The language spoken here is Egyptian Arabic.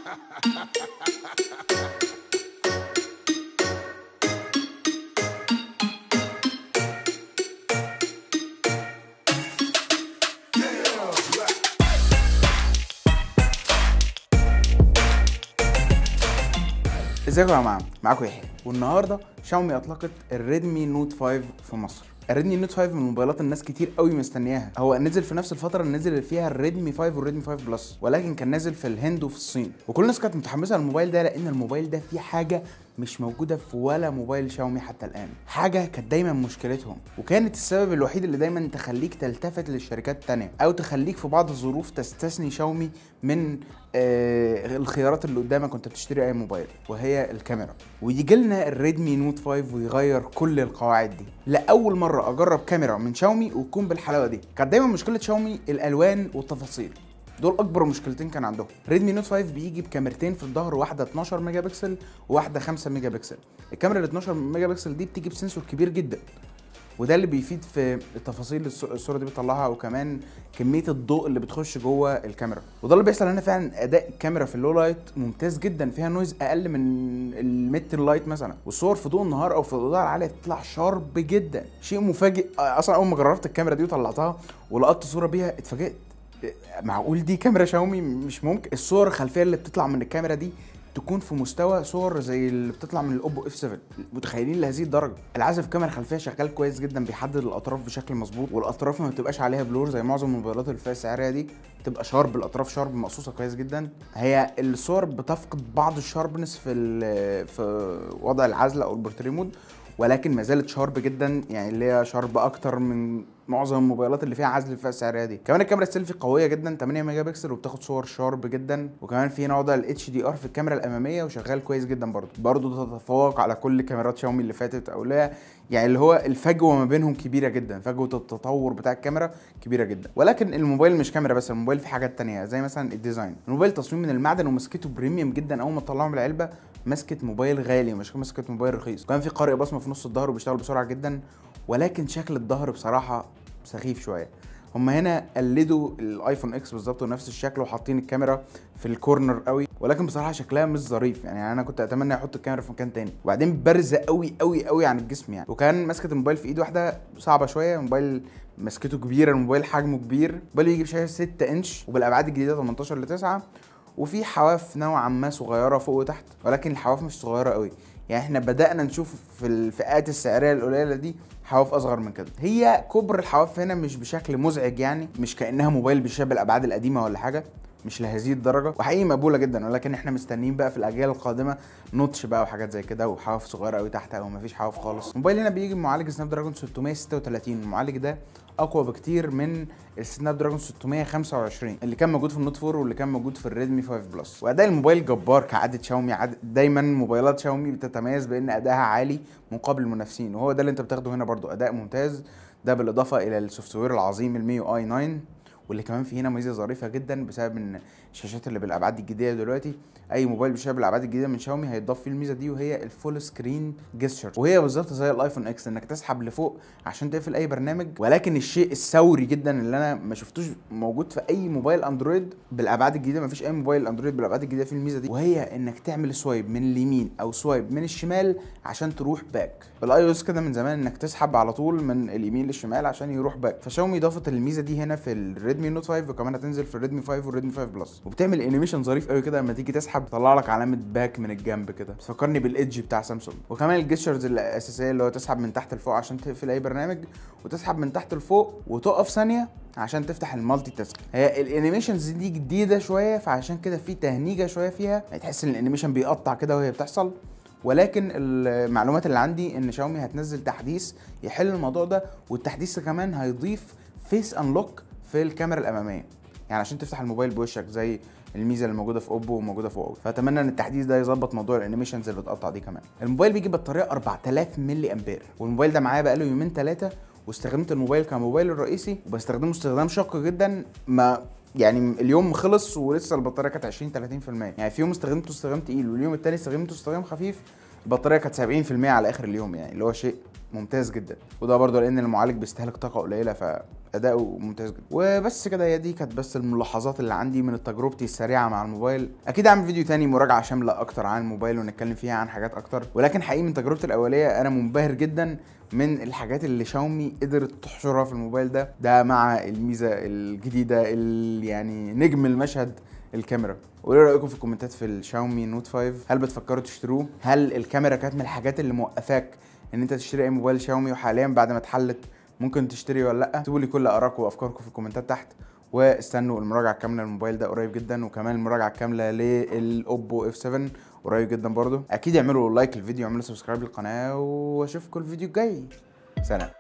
ازيكم يا جماعه معاكم يحيى والنهارده شاومي اطلقت الريدمي نوت 5 في مصر الريدمي نوت 5 من موبايلات الناس كتير قوي مستنياها هو نزل في نفس الفتره اللي نزل فيها الريدمي 5 والريدمي 5 بلس ولكن كان نازل في الهند وفي الصين وكل الناس كانت متحمسه للموبايل ده لان الموبايل ده فيه حاجه مش موجوده في ولا موبايل شاومي حتى الان حاجه كانت دايما مشكلتهم وكانت السبب الوحيد اللي دايما تخليك تلتفت للشركات التانية او تخليك في بعض الظروف تستثني شاومي من آه الخيارات اللي قدامك وانت بتشتري اي موبايل وهي الكاميرا ويجي لنا الريدمي نوت 5 ويغير كل القواعد دي لاول مره اجرب كاميرا من شاومي وتكون بالحلاوه دي كانت دايما مشكله شاومي الالوان والتفاصيل دول اكبر مشكلتين كان عندهم ريدمي نوت 5 بيجي بكاميرتين في الظهر واحده 12 ميجا بكسل وواحده 5 ميجا بكسل الكاميرا ال 12 ميجا بكسل دي بتيجي بسنسور كبير جدا وده اللي بيفيد في التفاصيل اللي الصوره دي بتطلعها وكمان كميه الضوء اللي بتخش جوه الكاميرا وده اللي بيحصل هنا فعلا اداء الكاميرا في اللو لايت ممتاز جدا فيها نويز اقل من الميد لايت مثلا والصور في ضوء النهار او في الاضاءه العاليه بتطلع شارب جدا شيء مفاجئ اصلا اول ما جربت الكاميرا دي وطلعتها ولقطت صوره بيها اتفاجئت معقول دي كاميرا شاومي مش ممكن الصور الخلفيه اللي بتطلع من الكاميرا دي تكون في مستوى صور زي اللي بتطلع من الاوبو اف 7 متخيلين لهذه الدرجه العزف كاميرا خلفيه شغال كويس جدا بيحدد الاطراف بشكل مظبوط والاطراف ما بتبقاش عليها بلور زي معظم الموبايلات اللي الفئه السعريه دي بتبقى شارب الاطراف شارب مقصوصه كويس جدا هي الصور بتفقد بعض الشاربنس في في وضع العزل او البورتري مود ولكن ما زالت شارب جدا يعني اللي هي شارب اكتر من معظم الموبايلات اللي فيها عزل الفئه السعريه دي كمان الكاميرا السيلفي قويه جدا 8 ميجا بكسل وبتاخد صور شارب جدا وكمان في وضع الاتش دي ار في الكاميرا الاماميه وشغال كويس جدا برضه برضه تتفوق على كل كاميرات شاومي اللي فاتت او لا يعني اللي هو الفجوه ما بينهم كبيره جدا فجوه التطور بتاع الكاميرا كبيره جدا ولكن الموبايل مش كاميرا بس الموبايل فيه حاجات تانية زي مثلا الديزاين الموبايل تصميم من المعدن ومسكته بريميوم جدا اول ما تطلعه من العلبه مسكه موبايل غالي مش مسكه موبايل رخيص كمان في قارئ بصمه في نص الظهر وبيشتغل بسرعه جدا ولكن شكل الظهر بصراحه سخيف شويه هم هنا قلدوا الايفون اكس بالظبط ونفس الشكل وحاطين الكاميرا في الكورنر قوي ولكن بصراحه شكلها مش ظريف يعني انا كنت اتمنى يحط الكاميرا في مكان تاني وبعدين بارزه قوي قوي قوي عن الجسم يعني وكان ماسكه الموبايل في ايد واحده صعبه شويه موبايل مسكته كبيره الموبايل حجمه كبير موبايل يجي بشاشه 6 انش وبالابعاد الجديده 18 ل 9 وفي حواف نوعا ما صغيره فوق وتحت ولكن الحواف مش صغيره قوي يعني احنا بدانا نشوف في الفئات السعريه القليله دي حواف اصغر من كده هي كبر الحواف هنا مش بشكل مزعج يعني مش كانها موبايل بيشبه الابعاد القديمه ولا حاجه مش لهذه الدرجه وحقيقي مقبوله جدا ولكن احنا مستنيين بقى في الاجيال القادمه نوتش بقى وحاجات زي كده وحواف صغيره قوي تحت او مفيش حواف خالص الموبايل هنا بيجي بمعالج سناب دراجون 636 المعالج ده اقوى بكتير من السناب دراجون 625 اللي كان موجود في النوت 4 واللي كان موجود في الريدمي 5 بلس واداء الموبايل جبار كعاده شاومي عادة دايما موبايلات شاومي بتتميز بان ادائها عالي مقابل المنافسين وهو ده اللي انت بتاخده هنا برضو اداء ممتاز ده بالاضافه الى السوفت وير العظيم الميو اي 9 واللي كمان في هنا ميزه ظريفه جدا بسبب ان الشاشات اللي بالابعاد الجديده دلوقتي اي موبايل بيشتغل بالابعاد الجديده من شاومي هيتضاف فيه الميزه دي وهي الفول سكرين جيستشر وهي بالظبط زي الايفون اكس انك تسحب لفوق عشان تقفل اي برنامج ولكن الشيء الثوري جدا اللي انا ما شفتوش موجود في اي موبايل اندرويد بالابعاد الجديده ما فيش اي موبايل اندرويد بالابعاد الجديده فيه الميزه دي وهي انك تعمل سوايب من اليمين او سوايب من الشمال عشان تروح باك بالاي او اس كده من زمان انك تسحب على طول من اليمين للشمال عشان يروح باك فشاومي ضافت الميزه دي هنا في الريدمي نوت 5 وكمان هتنزل في الريدمي 5 والريدمي 5 بلس وبتعمل انيميشن ظريف قوي كده لما تيجي تسحب تطلع لك علامه باك من الجنب كده بتفكرني بالايدج بتاع سامسونج وكمان الجيستشرز الاساسيه اللي هو تسحب من تحت لفوق عشان تقفل اي برنامج وتسحب من تحت لفوق وتقف ثانيه عشان تفتح المالتي تاسك هي الانيميشنز دي جديده شويه فعشان كده في تهنيجه شويه فيها تحس ان الانيميشن بيقطع كده وهي بتحصل ولكن المعلومات اللي عندي ان شاومي هتنزل تحديث يحل الموضوع ده والتحديث كمان هيضيف فيس انلوك في الكاميرا الاماميه يعني عشان تفتح الموبايل بوشك زي الميزه اللي موجوده في اوبو وموجوده في واو فاتمنى ان التحديث ده يظبط موضوع الانيميشنز اللي بتقطع دي كمان الموبايل بيجي بطاريه 4000 ملي امبير والموبايل ده معايا بقاله يومين ثلاثه واستخدمت الموبايل كموبايل الرئيسي وبستخدمه استخدام شاق جدا ما يعني اليوم خلص ولسه البطاريه كانت 20 30% يعني في يوم استخدمته استخدام تقيل واليوم التاني استخدمته استخدام خفيف البطاريه كانت 70% على اخر اليوم يعني اللي هو شيء ممتاز جدا وده برضه لان المعالج بيستهلك طاقه قليله ف اداؤه ممتاز جدا وبس كده هي دي كانت بس الملاحظات اللي عندي من تجربتي السريعه مع الموبايل اكيد اعمل فيديو تاني مراجعه شامله اكتر عن الموبايل ونتكلم فيها عن حاجات اكتر ولكن حقيقي من تجربتي الاوليه انا منبهر جدا من الحاجات اللي شاومي قدرت تحشرها في الموبايل ده ده مع الميزه الجديده اللي يعني نجم المشهد الكاميرا وايه رايكم في الكومنتات في الشاومي نوت 5 هل بتفكروا تشتروه هل الكاميرا كانت من الحاجات اللي موقفاك ان انت تشتري اي موبايل شاومي وحاليا بعد ما اتحلت ممكن تشتري ولا لا اكتبوا لي كل ارائكم وافكاركم في الكومنتات تحت واستنوا المراجعه الكامله للموبايل ده قريب جدا وكمان المراجعه الكامله للاوبو اف 7 قريب جدا برضو اكيد اعملوا لايك للفيديو واعملوا سبسكرايب للقناه واشوفكم الفيديو الجاي سلام